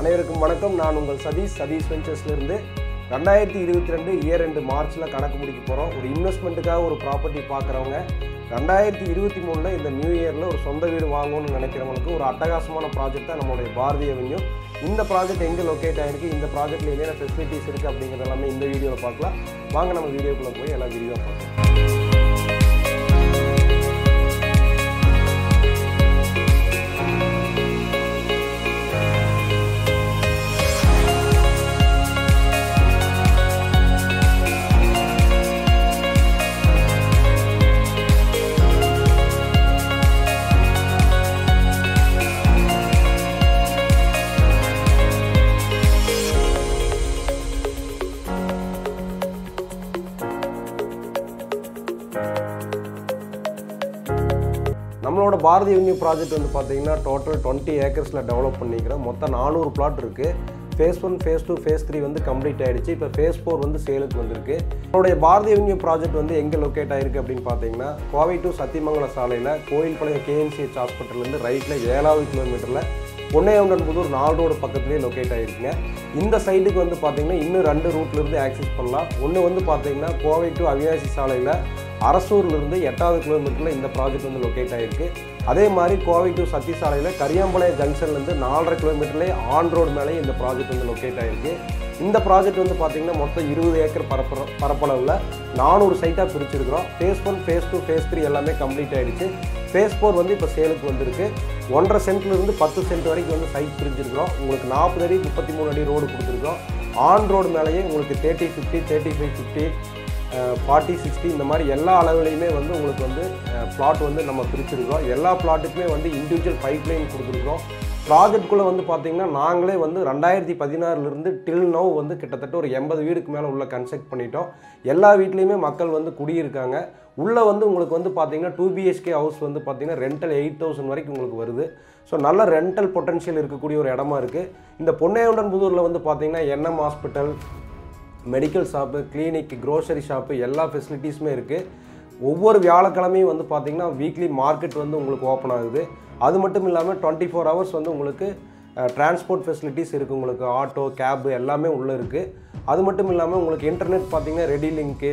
அனைவருக்கும் வணக்கம் நான் உங்கள் சதீஷ் சதீஷ் வெஞ்சர்ஸ்லேருந்து ரெண்டாயிரத்தி இருபத்தி ரெண்டு இயர் ரெண்டு மார்ச்சில் கணக்கு முடிக்க போகிறோம் ஒரு இன்வெஸ்ட்மெண்ட்டுக்காக ஒரு ப்ராப்பர்ட்டி பார்க்குறவங்க ரெண்டாயிரத்தி இருபத்தி மூணில் இந்த நியூ இயரில் ஒரு சொந்த வீடு வாங்கணும்னு நினைக்கிறவங்களுக்கு ஒரு அட்டகாசமான ப்ராஜெக்ட் தான் நம்மளுடைய பாரதி அவென்யூ இந்த ப்ராஜெக்ட் எங்கே லொக்கேட் ஆகிருக்கு இந்த ப்ராஜெக்ட்டில் என்னென்ன ஃபெசிலிட்டிஸ் இருக்குது அப்படிங்கிறது எல்லாமே இந்த வீடியோவில் பார்க்கலாம் வாங்க நம்ம வீடியோக்குள்ளே போய் எல்லா வீடியோவும் பார்க்கலாம் நம்மளோட பாரதி அவென்யூ ப்ராஜெக்ட் வந்து பார்த்தீங்கன்னா டோட்டல் டுவெண்ட்டி ஏக்கர்ஸில் டெவலப் பண்ணிக்கிறோம் மொத்தம் நானூறு பிளாட் இருக்குது phase one phase two phase three வந்து கம்ப்ளீட் ஆயிடுச்சு இப்போ ஃபேஸ் ஃபோர் வந்து சேலுக்கு வந்திருக்கு நம்மளுடைய பாரதி அவென்யூ ப்ராஜெக்ட் வந்து எங்கே லொக்கேட் ஆயிருக்கு அப்படின்னு பார்த்தீங்கன்னா கோவை டு சத்தியமங்கலம் சாலையில் கோயில்பாளையம் கேஎன்சிஹெச் ஹாஸ்பிட்டல்லேருந்து ரைட்டில் ஏழாவது கிலோமீட்டரில் பொன்னையவுண்டன் புதூர் நாலு ரோடு பக்கத்துலேயே லொக்கேட் ஆகிருக்குங்க இந்த சைடுக்கு வந்து பார்த்தீங்கன்னா இன்னும் ரெண்டு ரூட்லேருந்து ஆக்சஸ் பண்ணலாம் ஒன்று வந்து பார்த்தீங்கன்னா கோவை டு அவினாசி சாலையில் அரசூர்லேருந்து எட்டாவது கிலோமீட்டரில் இந்த ப்ராஜெக்ட் வந்து லொக்கேட் ஆகிருக்கு அதே மாதிரி கோவை டு சத்தி சாலையில் கரியாம்பாளையம் ஜங்ஷன்லேருந்து நாலரை கிலோமீட்டர்லேயே ஆன் ரோடு மேலேயே இந்த ப்ராஜெக்ட் வந்து லொக்கேட் ஆகிருக்கு இந்த ப்ராஜெக்ட் வந்து பார்த்தீங்கன்னா மொத்தம் இருபது ஏக்கர் பரப்பு பரப்பளவில் நானூறு சைட்டாக பிரிச்சிருக்கிறோம் phase one phase two phase three எல்லாமே கம்ப்ளீட் ஆகிடுச்சு ஃபேஸ் ஃபோர் வந்து இப்போ சேலுக்கு வந்திருக்கு ஒன்றரை சென்ட்லேருந்து பத்து சென்ட் வரைக்கும் வந்து சைட் பிரிஞ்சிருக்கிறோம் உங்களுக்கு நாற்பது அடி முப்பத்தி மூணு அடி ரோடு கொடுத்துருக்கோம் ஆன் ரோடு மேலேயே உங்களுக்கு thirty fifty thirty five fifty forty sixty இந்த மாதிரி எல்லா அளவுலையுமே வந்து உங்களுக்கு வந்து பிளாட் வந்து நம்ம பிரிச்சிருக்கிறோம் எல்லா பிளாட்டுக்குமே வந்து இண்டிவிஜுவல் பைப் லைன் கொடுத்துருக்குறோம் ப்ராஜெக்ட்குள்ளே வந்து பார்த்தீங்கன்னா நாங்களே வந்து ரெண்டாயிரத்தி பதினாறுலேருந்து டில் நவ் வந்து கிட்டத்தட்ட ஒரு எண்பது வீடுக்கு மேலே உள்ள கன்ஸ்ட்ரக்ட் பண்ணிட்டோம் எல்லா வீட்லேயுமே மக்கள் வந்து குடியிருக்காங்க உள்ளே வந்து உங்களுக்கு வந்து பார்த்தீங்கன்னா டூ பிஹெச்கே ஹவுஸ் வந்து பார்த்தீங்கன்னா ரெண்டல் எயிட் தௌசண்ட் வரைக்கும் உங்களுக்கு வருது ஸோ நல்ல ரெண்டல் பொட்டன்ஷியல் இருக்கக்கூடிய ஒரு இடமா இருக்குது இந்த பொன்னையவுண்டன் புதூரில் வந்து பார்த்தீங்கன்னா NM hospital medical shop clinic grocery shop எல்லா ஃபெசிலிட்டிஸுமே இருக்குது ஒவ்வொரு வியாழக்கிழமையும் வந்து பார்த்திங்கன்னா வீக்லி மார்க்கெட் வந்து உங்களுக்கு ஓப்பன் ஆகுது அது மட்டும் இல்லாமல் டுவெண்ட்டி ஃபோர் ஹவர்ஸ் வந்து உங்களுக்கு டிரான்ஸ்போர்ட் ஃபெசிலிட்டிஸ் இருக்குது உங்களுக்கு ஆட்டோ கேபு எல்லாமே உள்ளே இருக்குது அது மட்டும் இல்லாமல் உங்களுக்கு இன்டர்நெட் பார்த்திங்கன்னா ரெடி லிங்க்கு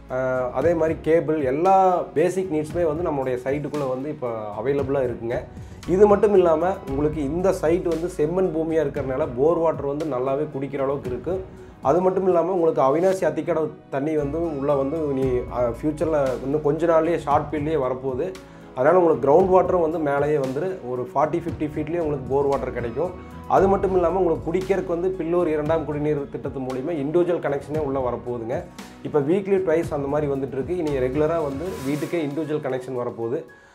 அதே மாதிரி கேபிள் எல்லா பேசிக் நீட்ஸுமே வந்து நம்மளுடைய சைட்டுக்குள்ளே வந்து இப்போ அவைலபிளாக இருக்குங்க இது மட்டும் இல்லாமல் உங்களுக்கு இந்த சைட் வந்து செம்மண் பூமியாக இருக்கிறனால போர் வாட்டர் வந்து நல்லாவே குடிக்கிற அளவுக்கு இருக்குது அது மட்டும் இல்லாமல் உங்களுக்கு அவினாசி அத்திக்கடை தண்ணி வந்து உள்ளே வந்து நீ ஃப்யூச்சரில் இன்னும் கொஞ்ச நாள்லேயே ஷார்ட் பீல்ட்லேயே வரப்போகுது அதனால் உங்களுக்கு கிரவுண்ட் வாட்டரும் வந்து மேலேயே வந்துரு ஒரு ஃபார்ட்டி ஃபிஃப்டி ஃபீட்லேயே உங்களுக்கு போர் வாட்டர் கிடைக்கும் அது மட்டும் இல்லாமல் உங்களுக்கு குடிக்கிறதுக்கு வந்து பில்லூர் இரண்டாம் குடிநீர் திட்டத்து மூலிமா இண்டிவிஜுவல் கனெக்ஷனே உள்ளே வரப்போகுதுங்க இப்போ வீக்லி ட்வைஸ் அந்த மாதிரி வந்துட்டு இருக்கு இனி ரெகுலராக வந்து வீட்டுக்கே இண்டிவிஜுவல் கனெக்ஷன் வரப்போகுது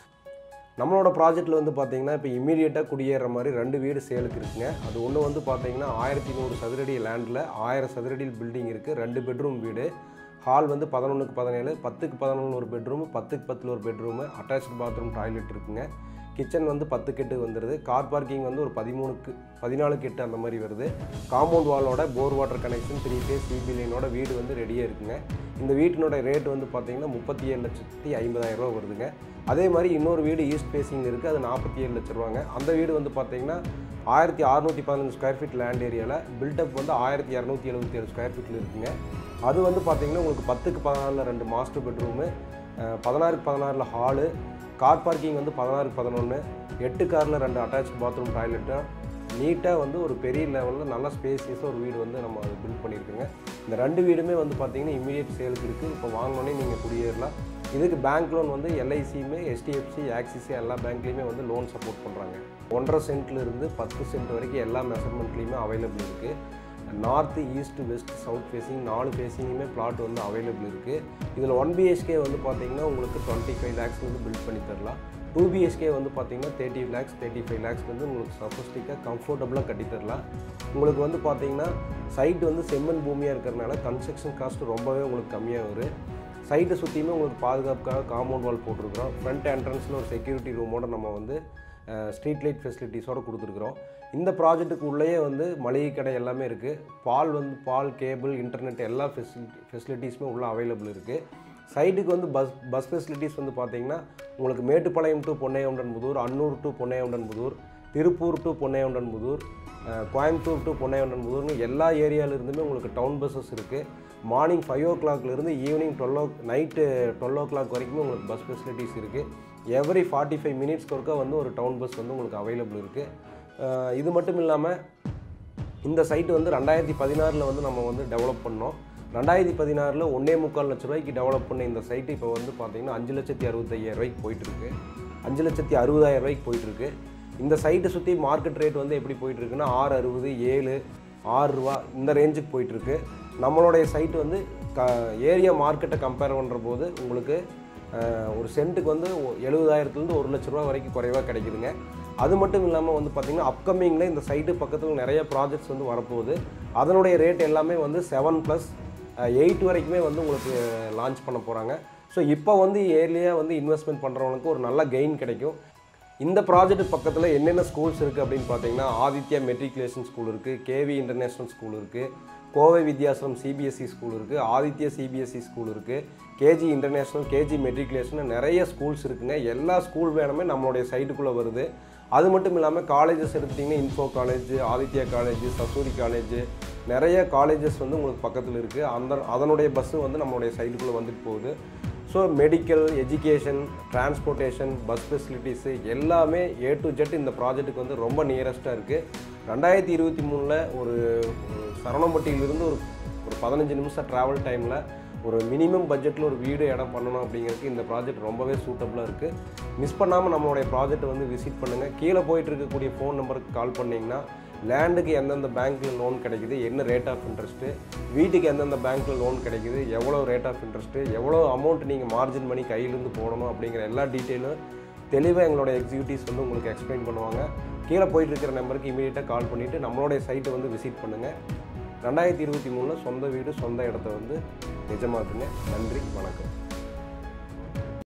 நம்மளோட ப்ராஜெக்ட்டில் வந்து பார்த்தீங்கன்னா இப்போ இமீடியட்டாக குடியேற மாதிரி ரெண்டு வீடு சேலுக்கு இருக்குங்க அது ஒன்று வந்து பார்த்தீங்கன்னா ஆயிரத்தி நூறு சதுரடி லேண்டில் ஆயிரம் சதுரடி பில்டிங் இருக்குது ரெண்டு பெட்ரூம் வீடு ஹால் வந்து பதினொன்றுக்கு பதினேழு பத்துக்கு பதினொன்று ஒரு பெட்ரூமு பத்துக்கு பத்தில் ஒரு பெட்ரூமு அட்டாச்சு பாத்ரூம் டாய்லெட் இருக்குங்க கிச்சன் வந்து பத்து கெட்டு வந்துடுது கார் பார்க்கிங் வந்து ஒரு பதிமூணுக்கு பதினாலு கெட்டு அந்த மாதிரி வருது காம்பவுண்ட் வாலோட bore water connection three phase சிபி லைனோட வீடு வந்து ரெடியாக இருக்குங்க இந்த வீட்டினோட ரேட் வந்து பார்த்தீங்கன்னா முப்பத்தி ஏழு லட்சத்தி ஐம்பதாயிரம் ரூபா வருதுங்க அதே மாதிரி இன்னொரு வீடு ஈஸ்ட் ஃபேஸிங் இருக்குது அது நாற்பத்தி ஏழு லட்ச ரூபாங்க அந்த வீடு வந்து பார்த்தீங்கன்னா ஆயிரத்தி அறநூற்றி பதினஞ்சு ஸ்கொயர் ஃபீட் லேண்ட் ஏரியாவில் பில்டப் வந்து ஆயிரத்தி இரநூத்தி எழுபத்தி ஏழு ஸ்கொயர் ஃபீட்டில் இருக்குங்க அது வந்து பார்த்தீங்கன்னா உங்களுக்கு பத்துக்கு பதினாலில் ரெண்டு மாஸ்டர் பெட்ரூமு பதினாறுக்கு பதினாறில் ஹாலு கார் பார்க்கிங் வந்து பதினாறுக்கு பதினொன்று எட்டு காரில் ரெண்டு அட்டாச் பாத்ரூம் டாய்லெட்டு நீட்டாக வந்து ஒரு பெரிய லெவலில் நல்ல ஸ்பேசியஸாக ஒரு வீடு வந்து நம்ம அது பில்ட் பண்ணியிருக்கோங்க இந்த ரெண்டு வீடுமே வந்து பார்த்தீங்கன்னா இமீடியட் சேலுக்கு இருக்குது இப்போ வாங்கினோன்னே நீங்கள் குடியேறலாம் இதுக்கு பேங்க் லோன் வந்து எல்ஐசியுமே எஸ்டிஎஃப்சி ஆக்சிஸ் எல்லா பேங்க்லேயுமே வந்து லோன் சப்போர்ட் பண்ணுறாங்க ஒன்றரை சென்ட்ல இருந்து பத்து சென்ட் வரைக்கும் எல்லா மெஷர்மெண்ட்லேயுமே அவைலபிள் இருக்குது north east west south facing நாலு ஃபேஸிங்குமே பிளாட் வந்து அவைலபிள் இருக்குது இதில் ஒன் பிஹெச்கே வந்து பார்த்தீங்கன்னா உங்களுக்கு டுவெண்ட்டி ஃபைவ் லேக்ஸ் வந்து பில்ட் பண்ணி தரலாம் டூ பிஹெச்கே வந்து பார்த்தீங்கன்னா thirty lakhs thirty five lakhs வந்து உங்களுக்கு சஃபஸ்டிக்காக கம்ஃபர்டபுளாக கட்டி தரலாம் உங்களுக்கு வந்து பார்த்தீங்கன்னா சைட் வந்து செம்மண் பூமியாக இருக்கிறனால கன்ஸ்ட்ரக்ஷன் காஸ்ட் ரொம்பவே உங்களுக்கு கம்மியாக வரும் சைட்டை சுற்றியுமே உங்களுக்கு பாதுகாப்புக்காக காம்பவுண்ட் வால் போட்டிருக்கிறோம் ஃப்ரண்ட் என்ட்ரன்ஸில் ஒரு செக்யூரிட்டி ரூமோட நம்ம வந்து ஸ்ட்ரீட் லைட் ஃபெசிலிட்டிஸோடு கொடுத்துருக்குறோம் இந்த ப்ராஜெக்ட்டுக்கு உள்ளேயே வந்து மளிகை கடை எல்லாமே இருக்குது பால் வந்து பால் கேபிள் இன்டர்நெட் எல்லா ஃபெசிலிட்டி ஃபெசிலிட்டிஸுமே உள்ளே அவைலபிள் இருக்குது சைட்டுக்கு வந்து பஸ் பஸ் ஃபெசிலிட்டிஸ் வந்து பார்த்தீங்கன்னா உங்களுக்கு Mettupalayam to Ponnaiyagoundan Pudur Annur to Ponnaiyagoundan Pudur Tiruppur to Ponnaiyagoundan Pudur அஹ், கோயம்புத்தூர் டு பொன்னையன்புதூர்னு எல்லா ஏரியாவிலிருந்துமே உங்களுக்கு டவுன் பஸ்ஸஸ் இருக்குது மார்னிங் ஃபைவ் ஓ கிளாக்லேருந்து ஈவினிங் டுவெல் ஓ நைட்டு டுவெல் ஓ கிளாக் வரைக்குமே உங்களுக்கு பஸ் ஃபெசிலிட்டிஸ் இருக்குது எவ்ரி ஃபார்ட்டி ஃபைவ் மினிட்ஸ்க்கு ஒருக்கா வந்து ஒரு டவுன் பஸ் வந்து உங்களுக்கு அவைலபிள் இருக்குது இது மட்டும் இல்லாமல் இந்த சைட்டு வந்து ரெண்டாயிரத்தி பதினாறில் வந்து நம்ம வந்து டெவலப் பண்ணோம் ரெண்டாயிரத்தி பதினாறில் ஒன்றே முக்கால் லட்ச ரூபாய்க்கு டெவலப் பண்ண இந்த சைட்டு இப்போ வந்து பார்த்தீங்கன்னா அஞ்சு லட்சத்தி அறுபத்தையாயிரம் ரூபாய்க்கு போயிட்டுருக்கு அஞ்சு லட்சத்தி அறுபதாயிரம் ரூபாய்க்கு போயிட்டுருக்கு இந்த சைட்டை சுற்றி மார்க்கெட் ரேட் வந்து எப்படி போயிட்டுருக்குன்னா ஆறு அறுபது ஏழு ஆறு ரூபா இந்த ரேஞ்சுக்கு போயிட்டுருக்கு நம்மளுடைய சைட்டு வந்து க ஏரியா மார்க்கெட்டை கம்பேர் பண்ணுற போது உங்களுக்கு அஹ், ஒரு சென்ட்டுக்கு வந்து ஒ- எழுபதாயிரத்துலேருந்து ஒரு லட்ச ரூபா வரைக்கும் குறைவாக கிடைக்குதுங்க அது மட்டும் இல்லாமல் வந்து பார்த்திங்கன்னா அப்கமிங்கில் இந்த சைட்டு பக்கத்தில் நிறைய ப்ராஜெக்ட்ஸ் வந்து வரப்போகுது அதனுடைய ரேட் எல்லாமே வந்து செவன் ப்ளஸ் எயிட் வரைக்குமே வந்து உங்களுக்கு லான்ச் பண்ண போகிறாங்க ஸோ இப்போ வந்து ஏர்லியாக வந்து இன்வெஸ்ட்மெண்ட் பண்ணுறவங்களுக்கு ஒரு நல்ல கெயின் கிடைக்கும் இந்த ப்ராஜெக்ட் பக்கத்தில் என்னென்ன ஸ்கூல்ஸ் இருக்குது அப்படின்னு பார்த்தீங்கன்னா ஆதித்யா மெட்ரிகுலேஷன் ஸ்கூல் இருக்குது கேவி இன்டர்நேஷ்னல் ஸ்கூல் இருக்குது கோவை வித்யாசரம் சிபிஎஸ்சி ஸ்கூல் இருக்குது ஆதித்யா சிபிஎஸ்சி ஸ்கூல் இருக்குது கேஜி இன்டர்நேஷ்னல் கேஜி மெட்ரிகுலேஷன் நிறைய ஸ்கூல்ஸ் இருக்குங்க எல்லா ஸ்கூல் வேணுமே நம்மளுடைய சைட்டுக்குள்ளே வருது அது மட்டும் இல்லாமல் காலேஜஸ் எடுத்துட்டிங்கன்னா info college Aditya college Sasuri college நிறைய காலேஜஸ் வந்து உங்களுக்கு பக்கத்தில் இருக்குது அந்த அதனுடைய பஸ்ஸு வந்து நம்மளுடைய சைட்டுக்குள்ளே வந்துட்டு போகுது so medical education transportation bus facilities எல்லாமே ஏ டு ஜெட் இந்த ப்ராஜெக்ட்டுக்கு வந்து ரொம்ப நியரஸ்ட்டாக இருக்குது ரெண்டாயிரத்தி இருபத்தி மூணில் ஒரு ஒரு சரவணம்பட்டியிலிருந்து ஒரு ஒரு பதினஞ்சு நிமிஷம் ட்ராவல் டைமில் ஒரு மினிமம் பட்ஜெட்டில் ஒரு வீடு இடம் பண்ணணும் அப்படிங்கிறதுக்கு இந்த ப்ராஜெக்ட் ரொம்பவே சூட்டபுளாக இருக்குது மிஸ் பண்ணாமல் நம்மளுடைய ப்ராஜெக்ட் வந்து விசிட் பண்ணுங்கள் கீழே போயிட்டு இருக்கக்கூடிய ஃபோன் நம்பருக்கு கால் பண்ணிங்கன்னா லேண்டுக்கு எந்தெந்த பேங்க்கில் லோன் கிடைக்குது என்ன ரேட் ஆஃப் இன்ட்ரெஸ்ட்டு வீட்டுக்கு எந்தெந்த பேங்க்கில் லோன் கிடைக்குது எவ்வளோ ரேட் ஆஃப் இன்ட்ரெஸ்ட்டு எவ்வளோ அமௌண்ட் நீங்கள் மார்ஜின் பண்ணி கையிலேருந்து போடணும் அப்படிங்கிற எல்லா டீட்டெயிலும் தெளிவாக எங்களோட எக்ஸிக்யூட்டிவ்ஸ் வந்து உங்களுக்கு எக்ஸ்பிளைன் பண்ணுவாங்க கீழே போயிட்டு இருக்கிற நம்பருக்கு இமீடியட்டாக கால் பண்ணிவிட்டு நம்மளுடைய சைட்டை வந்து விசிட் பண்ணுங்கள் ரெண்டாயிரத்தி இருபத்தி மூணில் சொந்த வீடு சொந்த இடத்த வந்து நிஜமாக்குங்க நன்றி வணக்கம்